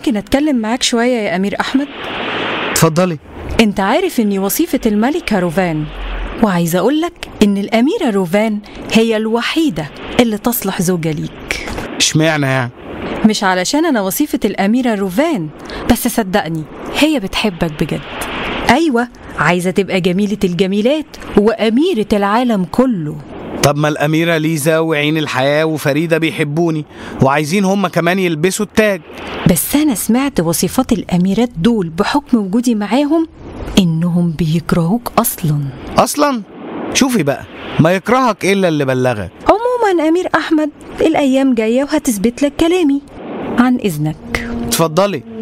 ممكن أتكلم معاك شوية يا أمير أحمد؟ اتفضلي أنت عارف إني وصيفة الملكة روفان وعايزة أقولك إن الأميرة روفان هي الوحيدة اللي تصلح زوجة ليك اشمعنى يعني مش علشان أنا وصيفة الأميرة روفان بس صدقني هي بتحبك بجد أيوة عايزة تبقى جميلة الجميلات وأميرة العالم كله طب ما الأميرة ليزا وعين الحياة وفريدة بيحبوني وعايزين هما كمان يلبسوا التاج بس أنا سمعت وصفات الأميرات دول بحكم وجودي معاهم إنهم بيكرهوك أصلا أصلا شوفي بقى ما يكرهك إلا اللي بلغك عموما أمير أحمد الأيام جاية وهتثبت لك كلامي عن إذنك اتفضلي